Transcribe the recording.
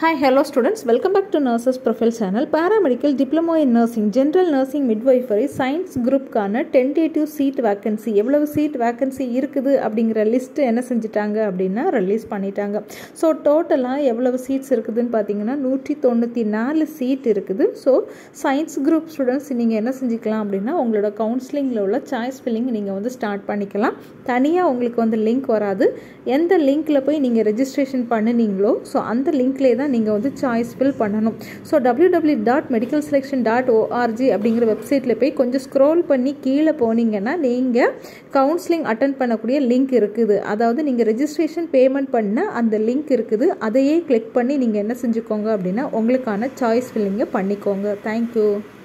Hi, hello students. Welcome back to Nurses Profile channel. Paramedical Diploma in Nursing, General Nursing Midwifery science குரூப்க்கான tentative seat vacancy எவ்வளவு seat vacancy இருக்குது அப்படிங்கிற list என்ன செஞ்சுட்டாங்க அப்படின்னா release பண்ணிட்டாங்க ஸோ டோட்டலாக எவ்வளவு சீட்ஸ் இருக்குதுன்னு பார்த்தீங்கன்னா நூற்றி தொண்ணூற்றி நாலு சீட் இருக்குது ஸோ சயின்ஸ் குரூப் ஸ்டூடெண்ட்ஸ் நீங்கள் என்ன செஞ்சுக்கலாம் அப்படின்னா உங்களோட கவுன்சிலிங்கில் உள்ள சாய்ஸ் ஃபில்லிங் நீங்கள் வந்து ஸ்டார்ட் பண்ணிக்கலாம் தனியாக உங்களுக்கு வந்து லிங்க் வராது எந்த லிங்க்கில் போய் நீங்கள் ரெஜிஸ்ட்ரேஷன் பண்ணினீங்களோ ஸோ அந்த லிங்க்லேயே தான் நீங்கள் வந்து சாய்ஸ் ஃபில் பண்ணணும் so W W dot medical selection dot O R G அப்படிங்கிற வெப்சைட்டில் போய் கொஞ்சம் ஸ்க்ரோல் பண்ணி கீழே போனீங்கன்னா நீங்கள் கவுன்சிலிங் அட்டன் பண்ணக்கூடிய லிங்க் இருக்குது அதாவது நீங்கள் ரெஜிஸ்ட்ரேஷன் பேமெண்ட் பண்ண அந்த லிங்க் இருக்குது அதையே கிளிக் பண்ணி நீங்கள் என்ன செஞ்சுக்கோங்க அப்படின்னா உங்களுக்கான சாய்ஸ் ஃபில்லிங்கை பண்ணிக்கோங்க தேங்க்யூ